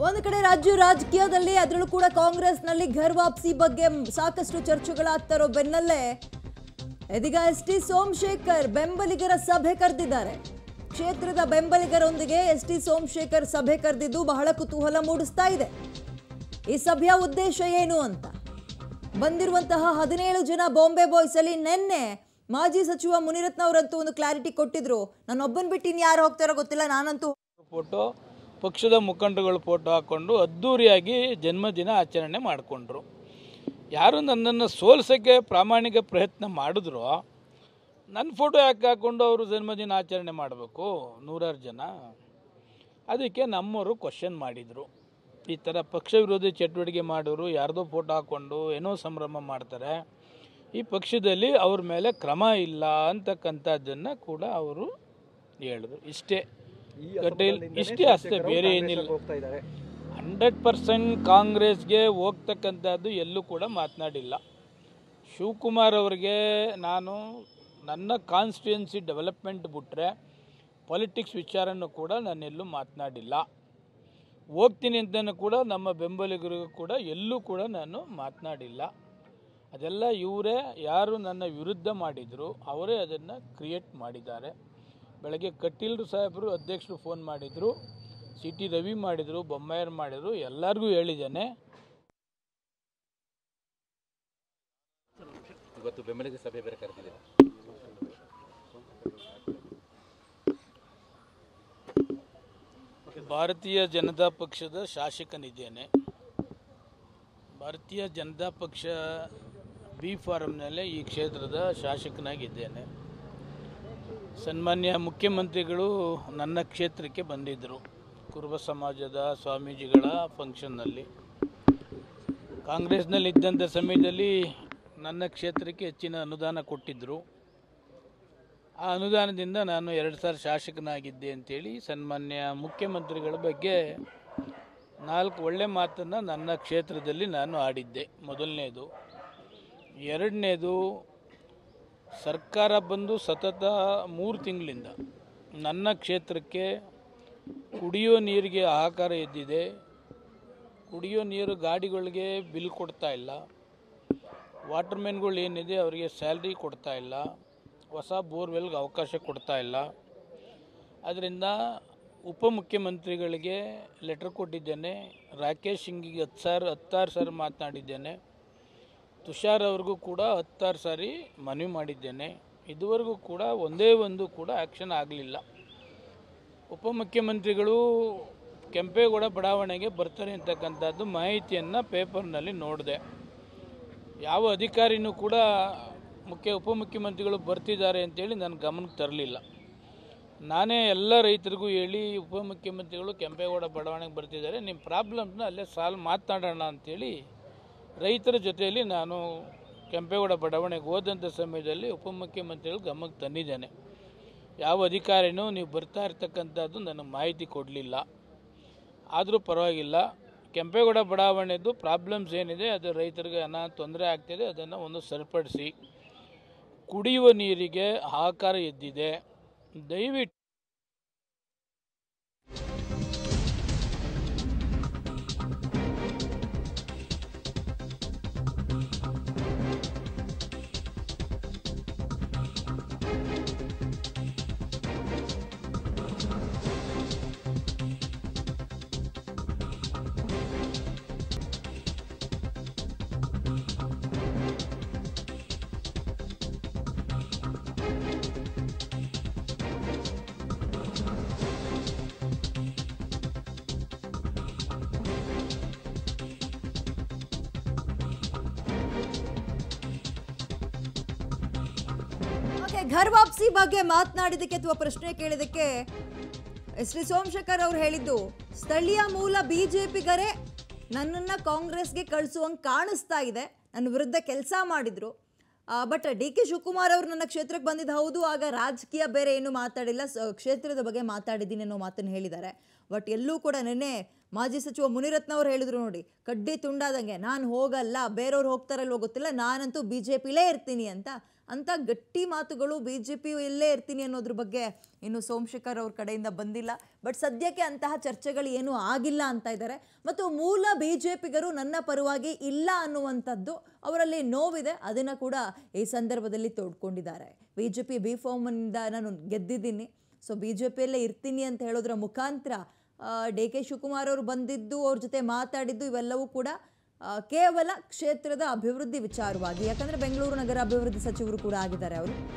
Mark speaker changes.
Speaker 1: ಒಂದು ಕಡೆ ರಾಜ್ಯ ರಾಜಕೀಯದಲ್ಲಿ ಅದರಲ್ಲೂ ಕೂಡ ಕಾಂಗ್ರೆಸ್ನಲ್ಲಿ ಘರ್ ವಾಪಸಿ ಬಗ್ಗೆ ಸಾಕಷ್ಟು ಚರ್ಚೆಗಳಾಗ್ತಾ ಇರೋ ಬೆನ್ನಲ್ಲೇ ಇದೀಗ ಎಸ್ ಟಿ ಸೋಮಶೇಖರ್ ಬೆಂಬಲಿಗರ ಸಭೆ ಕರೆದಿದ್ದಾರೆ ಕ್ಷೇತ್ರದ ಬೆಂಬಲಿಗರೊಂದಿಗೆ ಎಸ್ ಟಿ ಸೋಮಶೇಖರ್ ಸಭೆ ಕರೆದಿದ್ದು ಬಹಳ ಕುತೂಹಲ ಮೂಡಿಸ್ತಾ ಇದೆ ಈ ಸಭೆಯ ಉದ್ದೇಶ ಏನು ಅಂತ ಬಂದಿರುವಂತಹ ಹದಿನೇಳು ಜನ ಬಾಂಬೆ ಬಾಯ್ಸ್ ಅಲ್ಲಿ ನಿನ್ನೆ ಮಾಜಿ ಸಚಿವ ಮುನಿರತ್ನ ಅವರಂತೂ ಒಂದು ಕ್ಲಾರಿಟಿ ಕೊಟ್ಟಿದ್ರು ನಾನು ಒಬ್ಬನ್ ಬಿಟ್ಟು ಇನ್ಯಾರು ಹೋಗ್ತಾರೋ ಗೊತ್ತಿಲ್ಲ ನಾನಂತೂ
Speaker 2: ಫೋಟೋ ಪಕ್ಷದ ಮುಖಂಡಗಳ ಫೋಟೋ ಹಾಕ್ಕೊಂಡು ಅದ್ಧೂರಿಯಾಗಿ ಜನ್ಮದಿನ ಆಚರಣೆ ಮಾಡಿಕೊಂಡ್ರು ಯಾರು ನನ್ನನ್ನು ಸೋಲ್ಸೋಕ್ಕೆ ಪ್ರಾಮಾಣಿಕ ಪ್ರಯತ್ನ ಮಾಡಿದ್ರು ನನ್ನ ಫೋಟೋ ಯಾಕೆ ಹಾಕ್ಕೊಂಡು ಅವರು ಜನ್ಮದಿನ ಆಚರಣೆ ಮಾಡಬೇಕು ನೂರಾರು ಜನ ಅದಕ್ಕೆ ನಮ್ಮವರು ಕ್ವಶನ್ ಮಾಡಿದರು ಈ ಥರ ಪಕ್ಷ ವಿರೋಧಿ ಚಟುವಟಿಕೆ ಮಾಡೋರು ಯಾರ್ದೋ ಫೋಟೋ ಹಾಕ್ಕೊಂಡು ಏನೋ ಸಂಭ್ರಮ ಮಾಡ್ತಾರೆ ಈ ಪಕ್ಷದಲ್ಲಿ ಅವ್ರ ಮೇಲೆ ಕ್ರಮ ಇಲ್ಲ ಅಂತಕ್ಕಂಥದ್ದನ್ನು ಕೂಡ ಅವರು ಹೇಳಿದ್ರು ಇಷ್ಟೇ ಕಟೀಲ್ ಇಷ್ಟೇ ಅಷ್ಟೇ ಬೇರೆ ಏನಿಲ್ಲ
Speaker 3: ಹೋಗ್ತಾ ಇದ್ದಾರೆ
Speaker 2: ಹಂಡ್ರೆಡ್ ಪರ್ಸೆಂಟ್ ಕಾಂಗ್ರೆಸ್ಗೆ ಹೋಗ್ತಕ್ಕಂಥದ್ದು ಎಲ್ಲೂ ಕೂಡ ಮಾತನಾಡಿಲ್ಲ ಶಿವಕುಮಾರ್ ಅವರಿಗೆ ನಾನು ನನ್ನ ಕಾನ್ಸ್ಟಿಟ್ಯೂನ್ಸಿ ಡೆವಲಪ್ಮೆಂಟ್ ಬಿಟ್ಟರೆ ಪೊಲಿಟಿಕ್ಸ್ ವಿಚಾರನೂ ಕೂಡ ನಾನೆಲ್ಲೂ ಮಾತನಾಡಿಲ್ಲ ಹೋಗ್ತೀನಿ ಅಂತಲೂ ಕೂಡ ನಮ್ಮ ಬೆಂಬಲಿಗರಿಗೂ ಕೂಡ ಎಲ್ಲೂ ಕೂಡ ನಾನು ಮಾತನಾಡಿಲ್ಲ ಅದೆಲ್ಲ ಇವರೇ ಯಾರು ನನ್ನ ವಿರುದ್ಧ ಮಾಡಿದರು ಅವರೇ ಅದನ್ನು ಕ್ರಿಯೇಟ್ ಮಾಡಿದ್ದಾರೆ ಬೆಳಗ್ಗೆ ಕಟೀಲ್ರು ಸಾಹೇಬರು ಅಧ್ಯಕ್ಷರು ಫೋನ್ ಮಾಡಿದರು ಸಿ ಟಿ ರವಿ ಮಾಡಿದರು ಬೊಮ್ಮಾಯರ್ ಮಾಡಿದರು ಎಲ್ಲರಿಗೂ ಹೇಳಿದ್ದೇನೆ
Speaker 4: ಇವತ್ತು ಬೆಂಬಲಿಗ ಸಭೆ ಬೇರೆ ಕರೆದಿದೆ
Speaker 2: ಭಾರತೀಯ ಜನತಾ ಪಕ್ಷದ ಶಾಸಕನಿದ್ದೇನೆ ಭಾರತೀಯ ಜನತಾ ಪಕ್ಷ ಬಿ ಫಾರಂನಲ್ಲಿ ಈ ಕ್ಷೇತ್ರದ ಶಾಸಕನಾಗಿದ್ದೇನೆ ಸನ್ಮಾನ್ಯ ಮುಖ್ಯಮಂತ್ರಿಗಳು ನನ್ನ ಕ್ಷೇತ್ರಕ್ಕೆ ಬಂದಿದ್ದರು ಕುರುಬ ಸಮಾಜದ ಸ್ವಾಮೀಜಿಗಳ ಫಂಕ್ಷನ್ನಲ್ಲಿ ಕಾಂಗ್ರೆಸ್ನಲ್ಲಿ ಇದ್ದಂಥ ಸಮಯದಲ್ಲಿ ನನ್ನ ಕ್ಷೇತ್ರಕ್ಕೆ ಹೆಚ್ಚಿನ ಅನುದಾನ ಕೊಟ್ಟಿದ್ದರು ಆ ಅನುದಾನದಿಂದ ನಾನು ಎರಡು ಸಾವಿರ ಶಾಸಕನಾಗಿದ್ದೆ ಅಂತೇಳಿ ಸನ್ಮಾನ್ಯ ಮುಖ್ಯಮಂತ್ರಿಗಳ ಬಗ್ಗೆ ನಾಲ್ಕು ಒಳ್ಳೆ ಮಾತನ್ನು ನನ್ನ ಕ್ಷೇತ್ರದಲ್ಲಿ ನಾನು ಆಡಿದ್ದೆ ಮೊದಲನೇದು ಎರಡನೇದು ಸರ್ಕಾರ ಬಂದು ಸತತ ಮೂರು ತಿಂಗಳಿಂದ ನನ್ನ ಕ್ಷೇತ್ರಕ್ಕೆ ಕುಡಿಯೋ ನೀರಿಗೆ ಹಾಹಾಕಾರ ಎದ್ದಿದೆ ಕುಡಿಯೋ ನೀರು ಗಾಡಿಗಳಿಗೆ ಬಿಲ್ ಕೊಡ್ತಾ ಇಲ್ಲ ವಾಟರ್ಮೆನ್ಗಳು ಏನಿದೆ ಅವರಿಗೆ ಸ್ಯಾಲ್ರಿ ಕೊಡ್ತಾ ಇಲ್ಲ ಹೊಸ ಬೋರ್ವೆಲ್ಗೆ ಅವಕಾಶ ಕೊಡ್ತಾ ಇಲ್ಲ ಅದರಿಂದ ಉಪಮುಖ್ಯಮಂತ್ರಿಗಳಿಗೆ ಲೆಟರ್ ಕೊಟ್ಟಿದ್ದೇನೆ ರಾಕೇಶ್ ಸಿಂಗಿಗೆ ಹತ್ತು ಸಾವಿರ ಹತ್ತಾರು ಸಾವಿರ ಮಾತನಾಡಿದ್ದೇನೆ ತುಷಾರ್ ಅವ್ರಿಗೂ ಕೂಡ ಹತ್ತಾರು ಸಾರಿ ಮನವಿ ಮಾಡಿದ್ದೇನೆ ಇದುವರೆಗೂ ಕೂಡ ಒಂದೇ ಒಂದು ಕೂಡ ಆ್ಯಕ್ಷನ್ ಆಗಲಿಲ್ಲ ಉಪಮುಖ್ಯಮಂತ್ರಿಗಳು ಕೆಂಪೇಗೌಡ ಬಡಾವಣೆಗೆ ಬರ್ತಾರೆ ಅಂತಕ್ಕಂಥದ್ದು ಮಾಹಿತಿಯನ್ನು ಪೇಪರ್ನಲ್ಲಿ ನೋಡಿದೆ ಯಾವ ಅಧಿಕಾರಿನೂ ಕೂಡ ಮುಖ್ಯ ಉಪಮುಖ್ಯಮಂತ್ರಿಗಳು ಬರ್ತಿದ್ದಾರೆ ಅಂತೇಳಿ ನನ್ನ ಗಮನಕ್ಕೆ ತರಲಿಲ್ಲ ನಾನೇ ಎಲ್ಲ ರೈತರಿಗೂ ಹೇಳಿ ಉಪಮುಖ್ಯಮಂತ್ರಿಗಳು ಕೆಂಪೇಗೌಡ ಬಡಾವಣೆಗೆ ಬರ್ತಿದ್ದಾರೆ ನಿಮ್ಮ ಪ್ರಾಬ್ಲಮ್ನ ಅಲ್ಲೇ ಸಾಲ್ವ್ ಮಾತನಾಡೋಣ ಅಂತೇಳಿ ರೈತರ ಜೊತೆಯಲ್ಲಿ ನಾನು ಕೆಂಪೇಗೌಡ ಬಡಾವಣೆಗೆ ಹೋದಂಥ ಸಮಯದಲ್ಲಿ ಉಪಮುಖ್ಯಮಂತ್ರಿಗಳು ಗಮನಕ್ಕೆ ತಂದಿದ್ದೇನೆ ಯಾವ ಅಧಿಕಾರಿನೂ ನೀವು ಬರ್ತಾ ಇರ್ತಕ್ಕಂಥದ್ದು ನನಗೆ ಮಾಹಿತಿ ಕೊಡಲಿಲ್ಲ ಆದರೂ ಪರವಾಗಿಲ್ಲ ಕೆಂಪೇಗೌಡ ಬಡಾವಣೆದು ಪ್ರಾಬ್ಲಮ್ಸ್ ಏನಿದೆ ಅದು ರೈತರಿಗೆ ಹಣ ತೊಂದರೆ ಆಗ್ತಿದೆ ಅದನ್ನು ಒಂದು ಸರಿಪಡಿಸಿ ಕುಡಿಯುವ ನೀರಿಗೆ ಹಾಹಾಕಾರ ಎದ್ದಿದೆ ದಯವಿಟ್ಟು
Speaker 1: ಓಕೆ ಘರ್ ವಾಪಸಿ ಬಗ್ಗೆ ಮಾತನಾಡಿದಕ್ಕೆ ಅಥವಾ ಪ್ರಶ್ನೆ ಕೇಳಿದಕ್ಕೆ ಎಸ್ ಟಿ ಸೋಮಶೇಖರ್ ಅವ್ರು ಹೇಳಿದ್ದು ಸ್ಥಳೀಯ ಮೂಲ ಬಿಜೆಪಿಗರೇ ನನ್ನನ್ನು ಕಾಂಗ್ರೆಸ್ಗೆ ಕಳಿಸುವಂಗೆ ಕಾಣಿಸ್ತಾ ಇದೆ ನನ್ನ ವಿರುದ್ಧ ಕೆಲಸ ಮಾಡಿದ್ರು ಬಟ್ ಡಿ ಕೆ ಶಿವಕುಮಾರ್ ಅವರು ನನ್ನ ಕ್ಷೇತ್ರಕ್ಕೆ ಬಂದಿದ್ದು ಹೌದು ಆಗ ರಾಜಕೀಯ ಬೇರೆ ಏನು ಮಾತಾಡಿಲ್ಲ ಸ- ಕ್ಷೇತ್ರದ ಬಗ್ಗೆ ಮಾತಾಡಿದ್ದೀನಿ ಅನ್ನೋ ಮಾತನ್ನು ಹೇಳಿದ್ದಾರೆ ಬಟ್ ಎಲ್ಲೂ ಕೂಡ ನಿನ್ನೆ ಮಾಜಿ ಸಚಿವ ಮುನಿರತ್ನ ಅವ್ರು ಹೇಳಿದ್ರು ನೋಡಿ ಕಡ್ಡಿ ತುಂಡಾದಂಗೆ ನಾನು ಹೋಗಲ್ಲ ಬೇರೆಯವ್ರು ಹೋಗ್ತಾರಲ್ವೋ ಗೊತ್ತಿಲ್ಲ ನಾನಂತೂ ಬಿ ಜೆ ಪಿಲೇ ಇರ್ತೀನಿ ಅಂತ ಅಂತ ಗಟ್ಟಿ ಮಾತುಗಳು ಬಿ ಜೆ ಪಿ ಎಲ್ಲೇ ಇರ್ತೀನಿ ಅನ್ನೋದ್ರ ಬಗ್ಗೆ ಇನ್ನು ಸೋಮಶೇಖರ್ ಅವ್ರ ಕಡೆಯಿಂದ ಬಂದಿಲ್ಲ ಬಟ್ ಸದ್ಯಕ್ಕೆ ಅಂತಹ ಚರ್ಚೆಗಳು ಏನೂ ಆಗಿಲ್ಲ ಅಂತ ಇದ್ದಾರೆ ಮತ್ತು ಮೂಲ ಬಿ ಜೆ ಪಿಗರು ನನ್ನ ಪರವಾಗಿ ಇಲ್ಲ ಅನ್ನುವಂಥದ್ದು ಅವರಲ್ಲಿ ನೋವಿದೆ ಅದನ್ನು ಕೂಡ ಈ ಸಂದರ್ಭದಲ್ಲಿ ತೋಡ್ಕೊಂಡಿದ್ದಾರೆ ಬಿ ಜೆ ಪಿ ಬಿ ಫಾರ್ಮಿಂದ ನಾನು ಗೆದ್ದಿದ್ದೀನಿ ಸೊ ಬಿ ಜೆ ಪಿಯಲ್ಲೇ ಇರ್ತೀನಿ ಅಂತ ಹೇಳೋದ್ರ ಮುಖಾಂತರ ಡಿ ಕೆ ಶಿವಕುಮಾರ್ ಅವರು ಬಂದಿದ್ದು ಅವ್ರ ಜೊತೆ ಮಾತಾಡಿದ್ದು ಇವೆಲ್ಲವೂ ಕೂಡ ಆ, ಕೇವಲ ಕ್ಷೇತ್ರದ ಅಭಿವೃದ್ಧಿ ವಿಚಾರವಾಗಿ ಯಾಕಂದರೆ ಬೆಂಗಳೂರು ನಗರ ಅಭಿವೃದ್ಧಿ ಸಚಿವರು ಕೂಡ ಆಗಿದ್ದಾರೆ ಅವರು